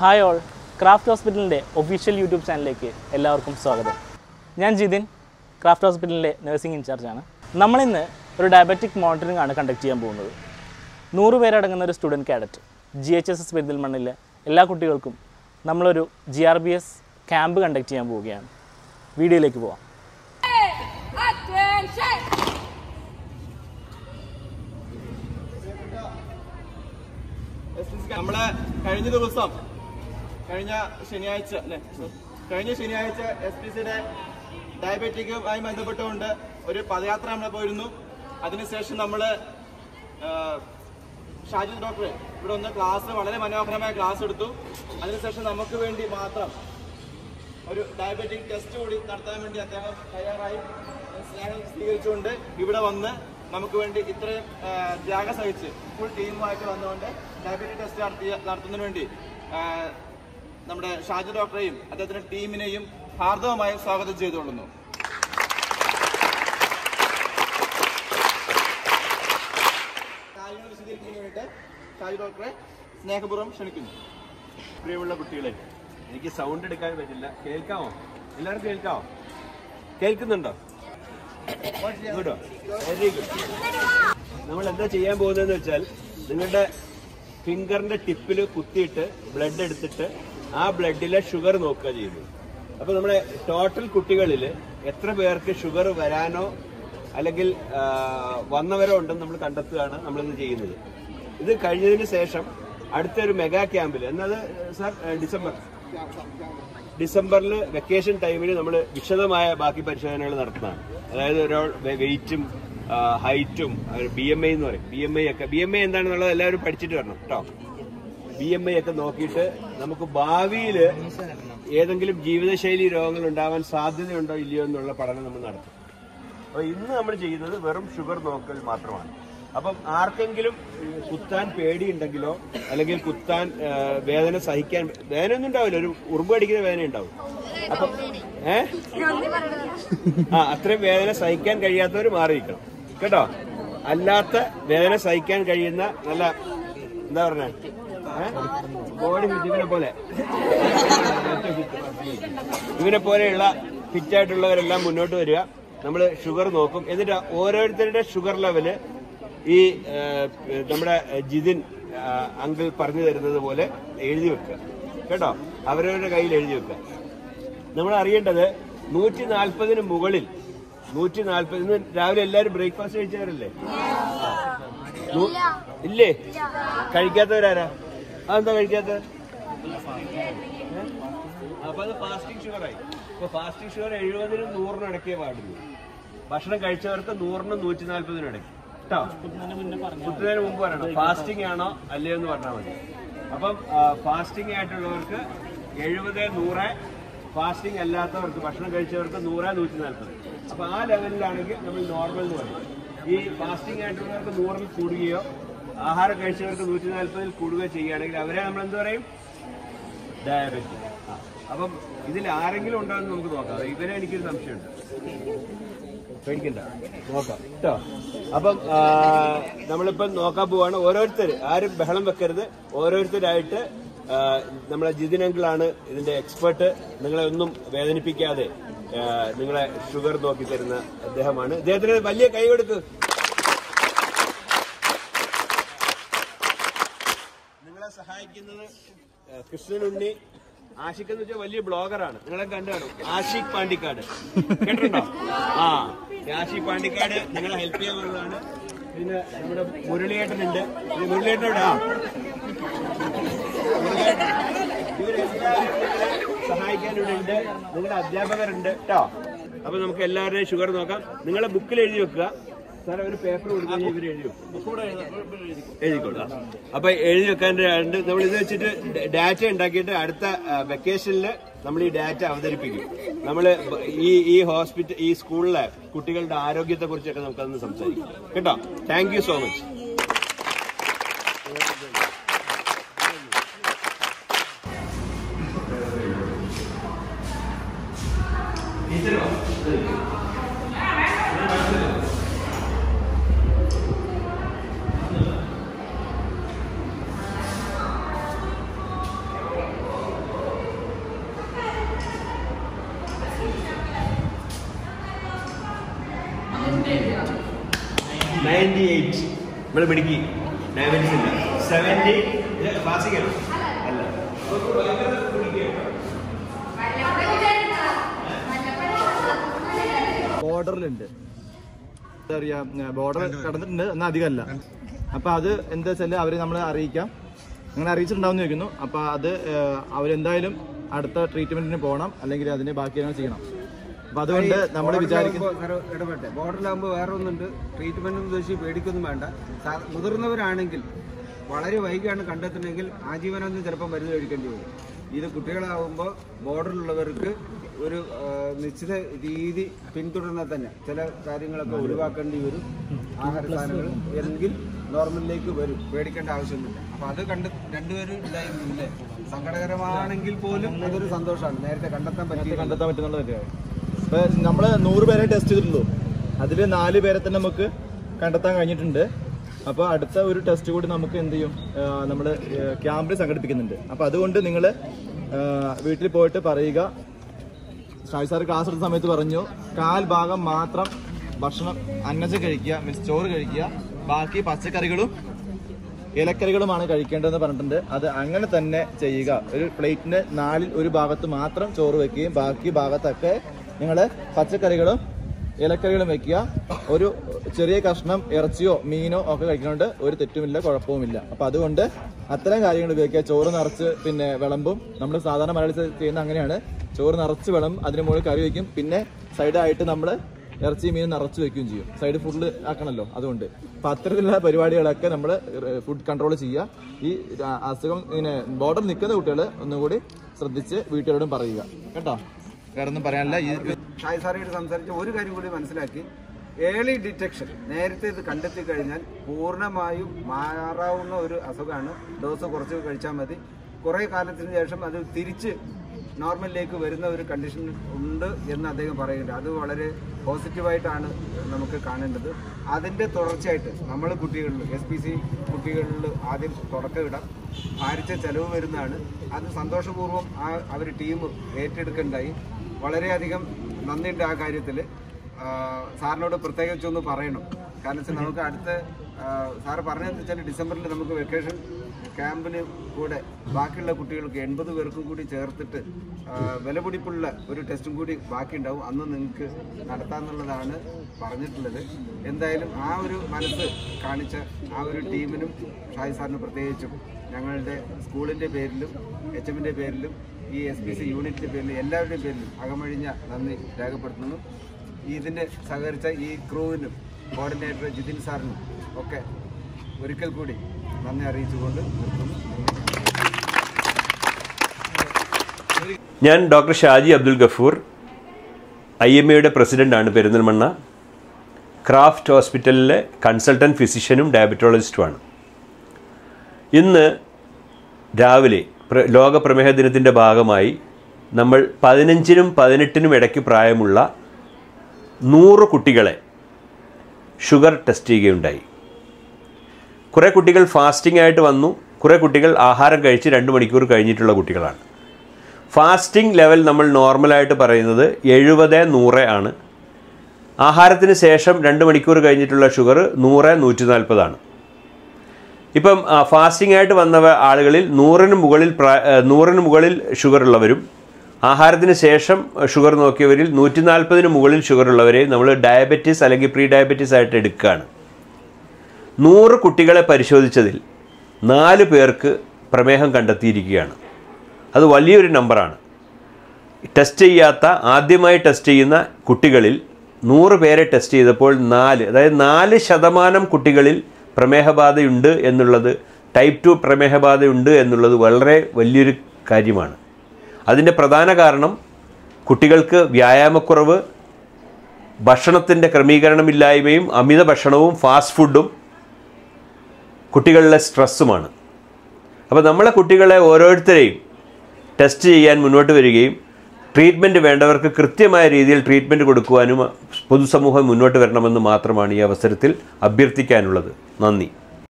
Hi all Craft ഹോസ്പിറ്റലിൻ്റെ official YouTube ചാനലിലേക്ക് എല്ലാവർക്കും സ്വാഗതം ഞാൻ ജിതിൻ ക്രാഫ്റ്റ് ഹോസ്പിറ്റലിൻ്റെ നഴ്സിംഗ് ഇൻചാർജാണ് നമ്മളിന്ന് ഒരു ഡയബറ്റിക് മോണിറ്ററിംഗ് ആണ് കണ്ടക്ട് ചെയ്യാൻ പോകുന്നത് നൂറ് പേരടങ്ങുന്ന ഒരു student cadet G H S S പെരിന്തൽമണ്ണിലെ എല്ലാ കുട്ടികൾക്കും നമ്മളൊരു G R B S camp conduct ചെയ്യാൻ പോവുകയാണ് വീഡിയോയിലേക്ക് പോവാം Attention! നമ്മള് കഴിഞ്ഞ ദിവസം കഴിഞ്ഞ ശനിയാഴ്ച അല്ലെ കഴിഞ്ഞ ശനിയാഴ്ച എസ് പി സിയുടെ ഡയബറ്റിക്കുമായി ബന്ധപ്പെട്ടുകൊണ്ട് ഒരു പദയാത്ര നമ്മൾ പോയിരുന്നു അതിനുശേഷം നമ്മള് ആ, ഷാജി ഡോക്ടർ ഇവിടെ ഒന്ന് ക്ലാസ് വളരെ മനോഹരമായ ക്ലാസ് എടുത്തു അതിനുശേഷം നമുക്ക് വേണ്ടി മാത്രം ഒരു ഡയബറ്റിക് ടെസ്റ്റ് കൂടി നടത്താൻ വേണ്ടി അദ്ദേഹം തയ്യാറായി സ്നേഹം സ്വീകരിച്ചുകൊണ്ട് ഇവിടെ വന്ന് നമുക്ക് വേണ്ടി ഇത്രയും ആ, ത്യാഗം സഹിച്ച് ഫുൾ ടീമുമായിട്ട് വന്നുകൊണ്ട് ഡയബറ്റിക് ടെസ്റ്റ് നടത്തിയ നടത്തുന്നതിന് വേണ്ടി ആ, നമ്മുടെ ഷാജി ഡോക്ടറെയും അദ്ദേഹത്തിന്റെ ടീമിനെയും ഹാർദവമായി സ്വാഗതം ചെയ്തുകൊള്ളുന്നു കാര്യങ്ങൾ വിശദീകരിക്കുന്നതിന് വേണ്ടിയിട്ട് ഷാജി ഡോക്ടറെ സ്നേഹപൂർവ്വം ക്ഷണിക്കുന്നു പ്രിയമുള്ള കുട്ടികളെ എനിക്ക് സൗണ്ട് എടുക്കാൻ പറ്റില്ല കേൾക്കാമോ എല്ലാവർക്കും കേൾക്കാമോ കേൾക്കുന്നുണ്ടോ ഇങ്ങോട്ടോ വെരി ഗുഡ് നമ്മൾ എന്താ ചെയ്യാൻ പോകുന്നതെന്ന് വെച്ചാൽ നിങ്ങളുടെ ഫിംഗറിന്റെ ടിപ്പിൽ കുത്തിയിട്ട് ബ്ലഡ് എടുത്തിട്ട് ആ ബ്ലഡിലെ ഷുഗർ നോക്കുക ചെയ്യുന്നു അപ്പൊ നമ്മുടെ ടോട്ടൽ കുട്ടികളിൽ എത്ര പേർക്ക് ഷുഗർ വരാനോ അല്ലെങ്കിൽ ആ, വന്നവരോ ഉണ്ടെന്ന് നമ്മൾ കണ്ടെത്തുകയാണ് നമ്മളിന്ന് ചെയ്യുന്നത് ഇത് കഴിഞ്ഞതിന് ശേഷം അടുത്തൊരു മെഗാ ക്യാമ്പിൽ എന്നത് സാർ ഡിസംബർ ഡിസംബറിൽ വെക്കേഷൻ ടൈമിൽ നമ്മൾ വിശദമായ ബാക്കി പരിശോധനകൾ നടത്തുന്നതാണ് അതായത് ഒരാൾ വെയിറ്റും ഹൈറ്റും ബി എം ഐ എന്ന് പറയും ബി എം ഐ ഒക്കെ ബി എം ഐ എന്താണെന്നുള്ളത് എല്ലാവരും പഠിച്ചിട്ട് വരണം കേട്ടോ ബി എം ഐ ഒക്കെ നോക്കിയിട്ട് നമുക്ക് ഭാവിയിൽ ഏതെങ്കിലും ജീവിതശൈലി രോഗങ്ങൾ ഉണ്ടാവാൻ സാധ്യതയുണ്ടോ ഇല്ലയോ എന്നുള്ള പഠനം നമ്മൾ നടത്തും അപ്പൊ ഇന്ന് നമ്മൾ ചെയ്യുന്നത് വെറും ഷുഗർ നോക്കൽ മാത്രമാണ് അപ്പം ആർക്കെങ്കിലും ഉം, കുത്താൻ പേടിയുണ്ടെങ്കിലോ അല്ലെങ്കിൽ കുത്താൻ ആ, വേദന സഹിക്കാൻ വേദന ഒന്നും ഉണ്ടാവില്ല ഒരു ഉറുമ്പ് കടിക്കുന്ന വേദന ഉണ്ടാവും അപ്പൊ ഏ ആ അത്രയും വേദന സഹിക്കാൻ കഴിയാത്തവർ മാറി നിൽക്കണം കേട്ടോ അല്ലാത്ത വേദന സഹിക്കാൻ കഴിയുന്ന നല്ല എന്താ പറഞ്ഞ ബോഡി ഫിറ്റ് ഇവനെ പോലെ ഇവനെ പോലെയുള്ള ഫിറ്റായിട്ടുള്ളവരെല്ലാം മുന്നോട്ട് വരിക നമ്മൾ ഷുഗർ നോക്കും എന്നിട്ട് ഓരോരുത്തരുടെ ഷുഗർ ലെവല് ഈ ആ, നമ്മുടെ ജിതിൻ ആ, അങ്കിൾ പറഞ്ഞു തരുന്നത് പോലെ എഴുതി വെക്കുക കേട്ടോ അവരവരുടെ കയ്യിൽ എഴുതി വെക്കുക നമ്മൾ അറിയേണ്ടത് നൂറ്റി നാൽപ്പതിന് മുകളിൽ നൂറ്റി നാൽപ്പത് ഇന്ന് രാവിലെ എല്ലാവരും ബ്രേക്ക്ഫാസ്റ്റ് കഴിച്ചവരല്ലേ നൂ- ഇല്ലേ കഴിക്കാത്തവരാരാ അതെന്താ കഴിക്കാത്തത് അപ്പൊ അത് ഫാസ്റ്റിംഗ് ഷുഗർ ആയി ഇപ്പൊ ഫാസ്റ്റിംഗ് ഷുഗർ എഴുപതിനും നൂറിനും ഇടയ്ക്കേ പാടുള്ളൂ ഭക്ഷണം കഴിച്ചവർക്ക് നൂറിനും നൂറ്റി നാൽപ്പതിനും ഇടയ്ക്ക് കേട്ടോ കുത്തുന്നതിന് മുമ്പ് പറയണം ഫാസ്റ്റിംഗ് ആണോ അല്ലയോ എന്ന് പറഞ്ഞാൽ മതി അപ്പം ഫാസ്റ്റിംഗ് ആയിട്ടുള്ളവർക്ക് എഴുപത് നൂറ് ഫാസ്റ്റിംഗ് അല്ലാത്തവർക്ക് ഭക്ഷണം കഴിച്ചവർക്ക് നൂറ് നൂറ്റി നാൽപ്പത് അപ്പൊ ആ ലെവലിലാണെങ്കിൽ നമ്മൾ നോർമൽ എന്ന് പറയും ഈ ഫാസ്റ്റിംഗ് ആയിട്ടുള്ളവർക്ക് നൂറിൽ കൂടുകയോ ആഹാരം കഴിച്ചവർക്ക് നൂറ്റി നാൽപ്പതിൽ കൂടുകയോ ചെയ്യുകയാണെങ്കിൽ അവരെ നമ്മൾ എന്ത് പറയും ഡയബറ്റിക് അപ്പം ഇതിൽ ആരെങ്കിലും ഉണ്ടോ എന്ന് നമുക്ക് നോക്കാം ഇവരെ എനിക്കൊരു സംശയമുണ്ട് പേടിക്കണ്ട നോക്കാം കേട്ടോ അപ്പം ആ, നമ്മളിപ്പം നോക്കാൻ പോവാണ് ഓരോരുത്തർ ആരും ബഹളം വെക്കരുത് ഓരോരുത്തരായിട്ട് ആ, നമ്മളെ ജിതിൻ അങ്കിളാണ് ഇതിന്റെ എക്സ്പേർട്ട് നിങ്ങളെ ഒന്നും വേദനിപ്പിക്കാതെ ആ, നിങ്ങളെ ഷുഗർ നോക്കി തരുന്ന അദ്ദേഹമാണ് ഇദ്ദേഹത്തിന് വലിയ കൈ കൊടുക്ക് നിങ്ങളെ സഹായിക്കുന്നത് ആ, കൃഷ്ണനുണ്ണി ആഷിഖ് എന്ന് വെച്ചാൽ വലിയ ബ്ലോഗറാണ് നിങ്ങളെ കണ്ടു കാണും ആഷിഖ് പാണ്ടിക്കാട് കേട്ടിട്ടുണ്ടോ ആ ഈ ആഷിഖ് പാണ്ടിക്കാട് നിങ്ങളെ ഹെൽപ്പ് ചെയ്യാൻ വരുന്നതാണ് പിന്നെ നമ്മുടെ മുരളിയേട്ടനുണ്ട് ഈ മുരളിയേട്ടൻ എവിടെയാ ഇവരെല്ലാവരും നിങ്ങളെ സഹായിക്കാൻ ഇവിടെ ഉണ്ട് നിങ്ങളുടെ അധ്യാപകരുണ്ട് കേട്ടോ അപ്പൊ നമുക്ക് എല്ലാവരുടെയും ഷുഗർ നോക്കാം നിങ്ങളെ ബുക്കിൽ എഴുതി വെക്കുക സാറേ ഒരു പേപ്പർ കൊടുക്കുകയും ഇവർ എഴുതി വെക്കും എഴുതിക്കോളാം അപ്പൊ എഴുതി വെക്കാൻ രണ്ട് നമ്മൾ ഇത് വെച്ചിട്ട് ഡാറ്റ ഉണ്ടാക്കിയിട്ട് അടുത്ത വെക്കേഷനിൽ നമ്മൾ ഈ ഡാറ്റ അവതരിപ്പിക്കും നമ്മൾ ഈ ഈ ഹോസ്പിറ്റൽ ഈ സ്കൂളിലെ കുട്ടികളുടെ ആരോഗ്യത്തെ കുറിച്ചൊക്കെ നമുക്കതൊന്ന് സംസാരിക്കാം കേട്ടോ thank you so much ninety eight നമ്മൾ മിടുക്കി ഡയബറ്റീസ് ഇല്ല സെവൻറ്റി ക്ലാസിക്കൽ അല്ല ബോർഡറിലുണ്ട് എന്താ പറയാ ബോർഡർ കടന്നിട്ടുണ്ട് എന്നാൽ അധികമല്ല അപ്പൊ അത് എന്താ വെച്ചാല് അവര് നമ്മളെ അറിയിക്കാം അങ്ങനെ അറിയിച്ചിട്ടുണ്ടാവും ചോദിക്കുന്നു അപ്പൊ അത് ഏഹ്, അവരെന്തായാലും അടുത്ത ട്രീറ്റ്മെന്റിന് പോകണം അല്ലെങ്കിൽ അതിന് ബാക്കി ഞങ്ങൾ ചെയ്യണം അപ്പൊ അതുകൊണ്ട് നമ്മൾ വിചാരിക്കുന്നു ബോർഡറിലാകുമ്പോ സാറ് ഇടപെട്ടെ ബോർഡറിലാകുമ്പോൾ വേറെ ഒന്നുണ്ട് ട്രീറ്റ്മെന്റ് ഉദ്ദേശിച്ച് പേടിക്കൊന്നും വേണ്ട സാ- മുതിർന്നവരാണെങ്കിൽ വളരെ വൈകിയാണ് കണ്ടെത്തുന്നതെങ്കിൽ ആജീവനൊന്നും ചിലപ്പോൾ മരുന്ന് കഴിക്കേണ്ടി വരും ഇത് കുട്ടികളാവുമ്പോൾ ബോർഡറിലുള്ളവർക്ക് ഒരു ആ, നിശ്ചിത രീതി പിന്തുടർന്നാൽ തന്നെ ചില കാര്യങ്ങളൊക്കെ ഒഴിവാക്കേണ്ടി വരും ആഹാര സാധനങ്ങൾ എങ്കിൽ നോർമലിലേക്ക് വരും പേടിക്കേണ്ട ആവശ്യമൊന്നുമില്ല അപ്പൊ അത് കണ്ട് രണ്ടുപേരും ഉണ്ടായിരുന്നു ഇല്ലേ സങ്കടകരമാണെങ്കിൽ പോലും അതൊരു സന്തോഷമാണ് നേരത്തെ കണ്ടെത്താൻ പറ്റിയ കണ്ടെത്താൻ പറ്റുന്നുള്ള കാര്യമാണ് ഇപ്പൊ നമ്മള് നൂറ് പേരെ ടെസ്റ്റ് ചെയ്തിട്ടുള്ളൂ അതില് നാല് പേരെ തന്നെ നമുക്ക് കണ്ടെത്താൻ കഴിഞ്ഞിട്ടുണ്ട് അപ്പൊ അടുത്ത ഒരു ടെസ്റ്റ് കൂടി നമുക്ക് എന്ത് ചെയ്യും നമ്മൾ ക്യാമ്പിൽ സംഘടിപ്പിക്കുന്നുണ്ട് അപ്പൊ അതുകൊണ്ട് നിങ്ങൾ വീട്ടിൽ പോയിട്ട് പറയുക ഷായി സാർ ക്ലാസ് എടുത്ത സമയത്ത് പറഞ്ഞു കാൽ ഭാഗം മാത്രം ഭക്ഷണം അന്നജം കഴിക്കുക മീൻസ് ചോറ് കഴിക്കുക ബാക്കി പച്ചക്കറികളും ഇലക്കറികളുമാണ് കഴിക്കേണ്ടതെന്ന് പറഞ്ഞിട്ടുണ്ട് അത് അങ്ങനെ തന്നെ ചെയ്യുക ഒരു പ്ലേറ്റിന് നാലിൽ ഒരു ഭാഗത്ത് മാത്രം ചോറ് വെക്കുകയും ബാക്കി ഭാഗത്തൊക്കെ നിങ്ങൾ പച്ചക്കറികളും ഇലക്കറികളും വെക്കുക ഒരു ചെറിയ കഷ്ണം ഇറച്ചിയോ മീനോ ഒക്കെ കഴിക്കുന്നുണ്ട് ഒരു തെറ്റുമില്ല കുഴപ്പവുമില്ല അപ്പൊ അതുകൊണ്ട് അത്തരം കാര്യങ്ങൾ ഉപയോഗിക്കുക ചോറ് നിറച്ച് പിന്നെ വിളമ്പും നമ്മൾ സാധാരണ മലയാളി ചെയ്യുന്ന അങ്ങനെയാണ് ചോറ് നിറച്ച് വിളം അതിന് മുകളിൽ കറി വയ്ക്കും പിന്നെ സൈഡായിട്ട് നമ്മൾ ഇറച്ചി മീൻ നിറച്ച് വെക്കുകയും ചെയ്യും സൈഡ് ഫുഡിൽ ആക്കണമല്ലോ അതുകൊണ്ട് അപ്പൊ അത്തരത്തിലുള്ള പരിപാടികളൊക്കെ നമ്മൾ ഫുഡ് കൺട്രോൾ ചെയ്യുക ഈ ര- അസുഖം ഇങ്ങനെ ബോർഡർ നിൽക്കുന്ന കുട്ടികൾ ഒന്നുകൂടി ശ്രദ്ധിച്ച് വീട്ടുകാരോടും പറയുക കേട്ടോ വേറെ ഒന്നും പറയാനില്ല ഈ ഷായ് സാറിയോട് സംസാരിച്ച ഒരു കാര്യം കൂടി മനസ്സിലാക്കി ഏർലി ഡിറ്റക്ഷൻ നേരത്തെ ഇത് കണ്ടെത്തി കഴിഞ്ഞാൽ പൂർണ്ണമായും മാറാവുന്ന ഒരു അസുഖമാണ് ഡോസ് കുറച്ച് കഴിച്ചാൽ മതി കുറേ കാലത്തിന് ശേഷം അത് തിരിച്ച് നോർമലിലേക്ക് വരുന്ന ഒരു കണ്ടീഷൻ ഉണ്ട് എന്ന് അദ്ദേഹം പറയുന്നുണ്ട് അത് വളരെ പോസിറ്റീവായിട്ടാണ് നമുക്ക് കാണേണ്ടത് അതിൻ്റെ തുടർച്ചയായിട്ട് നമ്മൾ കുട്ടികളിൽ എസ് പി സി കുട്ടികളിൽ ആദ്യം തുടക്കമിടാം ഭാരിച്ച ചെലവ് വരുന്നതാണ് അത് സന്തോഷപൂർവ്വം ആ അവർ ടീം ഏറ്റെടുക്കണ്ടായി വളരെയധികം നന്ദിയുണ്ട് ആ കാര്യത്തിൽ സാറിനോട് പ്രത്യേകിച്ചൊന്ന് പറയണം കാരണം വെച്ചാൽ നമുക്ക് അടുത്ത ആ, സാറ് പറഞ്ഞതെന്ന് വെച്ചാൽ ഡിസംബറിൽ നമുക്ക് വെക്കേഷൻ ക്യാമ്പിന് കൂടെ ബാക്കിയുള്ള കുട്ടികൾക്ക് എൺപത് പേർക്കും കൂടി ചേർത്തിട്ട് ആ, വിലപിടിപ്പുള്ള ഒരു ടെസ്റ്റും കൂടി ബാക്കിയുണ്ടാവും അന്ന് നിങ്ങൾക്ക് നടത്താമെന്നുള്ളതാണ് പറഞ്ഞിട്ടുള്ളത് എന്തായാലും ആ ഒരു മനസ്സ് കാണിച്ച ആ ഒരു ടീമിനും ഷായി സാറിന് പ്രത്യേകിച്ചും ഞങ്ങളുടെ സ്കൂളിൻ്റെ പേരിലും എച്ച് എമ്മിൻ്റെ പേരിലും ഈ എസ് പി സി യൂണിറ്റിൻ്റെ പേരിലും എല്ലാവരുടെയും പേരിലും അകമഴിഞ്ഞ നന്ദി രേഖപ്പെടുത്തുന്നു ഇതിന് സഹകരിച്ച ഈ ക്രൂവിനും കോർഡിനേറ്റർ ജിതിൻ സാറിനും ഒക്കെ ഒരിക്കൽ കൂടി നന്ദി അറിയിച്ചുകൊണ്ട് നിർത്തുന്നു ഞാൻ doctor Shaji Abdul Gafoor I M എയുടെ പ്രസിഡൻ്റാണ് പെരിന്തൽമണ്ണ ക്രാഫ്റ്റ് ഹോസ്പിറ്റലിലെ കൺസൾട്ടൻറ്റ് ഫിസിഷ്യനും ഡയബറ്റോളജിസ്റ്റുമാണ് ഇന്ന് രാവിലെ പ്ര- ലോക പ്രമേഹ ദിനത്തിൻ്റെ ഭാഗമായി നമ്മൾ പതിനഞ്ചിനും പതിനെട്ടിനും ഇടയ്ക്ക് പ്രായമുള്ള നൂറ് കുട്ടികളെ ഷുഗർ ടെസ്റ്റ് ചെയ്യുകയുണ്ടായി കുറേ കുട്ടികൾ ഫാസ്റ്റിംഗ് ആയിട്ട് വന്നു കുറേ കുട്ടികൾ ആഹാരം കഴിച്ച് രണ്ട് മണിക്കൂർ കഴിഞ്ഞിട്ടുള്ള കുട്ടികളാണ് ഫാസ്റ്റിംഗ് ലെവൽ നമ്മൾ നോർമലായിട്ട് പറയുന്നത് എഴുപത് നൂറ് ആണ് ആഹാരത്തിന് ശേഷം രണ്ട് മണിക്കൂർ കഴിഞ്ഞിട്ടുള്ള ഷുഗർ നൂറ് നൂറ്റി നാൽപ്പതാണ് ഇപ്പം ഫാസ്റ്റിംഗ് ആയിട്ട് വന്ന ആളുകളിൽ നൂറിന് മുകളിൽ പ്രാ ആ, നൂറിന് മുകളിൽ ഷുഗർ ഉള്ളവരും ആഹാരത്തിന് ശേഷം ഷുഗർ നോക്കിയവരിൽ നൂറ്റി നാൽപ്പതിന് മുകളിൽ ഷുഗർ ഉള്ളവരെ നമ്മൾ ഡയബറ്റീസ് അല്ലെങ്കിൽ പ്രീ ഡയബറ്റീസ് ആയിട്ട് എടുക്കുകയാണ് നൂറ് കുട്ടികളെ പരിശോധിച്ചതിൽ നാല് പേർക്ക് പ്രമേഹം കണ്ടെത്തിയിരിക്കുകയാണ് അത് വലിയൊരു നമ്പറാണ് ടെസ്റ്റ് ചെയ്യാത്ത ആദ്യമായി ടെസ്റ്റ് ചെയ്യുന്ന കുട്ടികളിൽ നൂറ് പേരെ ടെസ്റ്റ് ചെയ്തപ്പോൾ നാല് അതായത് നാല് ശതമാനം കുട്ടികളിൽ പ്രമേഹബാധയുണ്ട് എന്നുള്ളത് ടൈപ്പ് ടു പ്രമേഹബാധയുണ്ട് എന്നുള്ളത് വളരെ വലിയൊരു കാര്യമാണ് അതിൻ്റെ പ്രധാന കാരണം കുട്ടികൾക്ക് വ്യായാമക്കുറവ് ഭക്ഷണത്തിൻ്റെ ക്രമീകരണമില്ലായ്മയും അമിത ഭക്ഷണവും ഫാസ്റ്റ് ഫുഡും കുട്ടികളിലെ സ്ട്രെസ്സുമാണ് അപ്പോൾ നമ്മളെ കുട്ടികളെ ഓരോരുത്തരെയും ടെസ്റ്റ് ചെയ്യാൻ മുന്നോട്ട് വരികയും ട്രീറ്റ്മെൻറ്റ് വേണ്ടവർക്ക് കൃത്യമായ രീതിയിൽ ട്രീറ്റ്മെൻറ്റ് കൊടുക്കുവാനും പൊതുസമൂഹം മുന്നോട്ട് വരണമെന്ന് മാത്രമാണ് ഈ അവസരത്തിൽ അഭ്യർത്ഥിക്കാനുള്ളത് നന്ദി